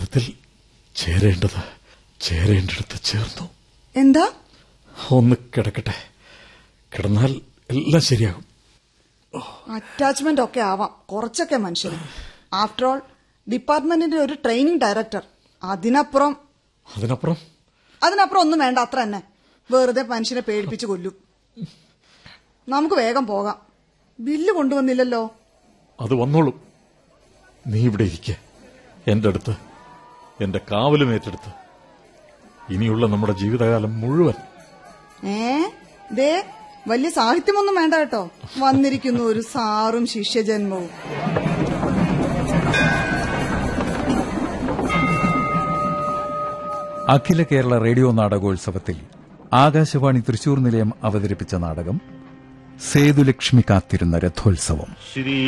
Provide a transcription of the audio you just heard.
ജീവിതത്തിൽ ചേരേണ്ടത് ചേരേണ്ടിടത്ത് ചേർന്നു എന്താ ഒന്ന് കിടക്കട്ടെ കിടന്നാൽ എല്ലാം ശരിയാകും അറ്റാച്ച്മെന്റ് ഒക്കെ ആവാം കുറച്ചൊക്കെ മനുഷ്യന് ആഫ്റ്റർ ഓൾ ഡിപ്പാർട്ട്മെന്റിന്റെ ഒരു ട്രെയിനിങ് ഡയറക്ടർ അതിനപ്പുറം അതിനപ്പുറം അതിനപ്പുറം ഒന്നും വേണ്ട അത്ര തന്നെ വെറുതെ മനുഷ്യനെ പേടിപ്പിച്ച് കൊല്ലും നമുക്ക് വേഗം പോകാം ബില്ല് കൊണ്ടുവന്നില്ലല്ലോ അത് വന്നോളും നീ ഇവിടെ ഇരിക്കെ എന്റെ അടുത്ത് എന്റെ കാവലും ഏറ്റെടുത്ത് ഇനിയുള്ള നമ്മുടെ ജീവിതകാലം മുഴുവൻ ഏ ദേ വലിയ സാഹിത്യമൊന്നും വേണ്ട കേട്ടോ വന്നിരിക്കുന്നു ഒരു സാറും ശിഷ്യജന്മവും അഖില കേരള റേഡിയോ നാടകോത്സവത്തിൽ ആകാശവാണി തൃശൂർ നിലയം അവതരിപ്പിച്ച നാടകം സേതുലക്ഷ്മി കാത്തിരുന്ന രഥോത്സവം ശ്രീ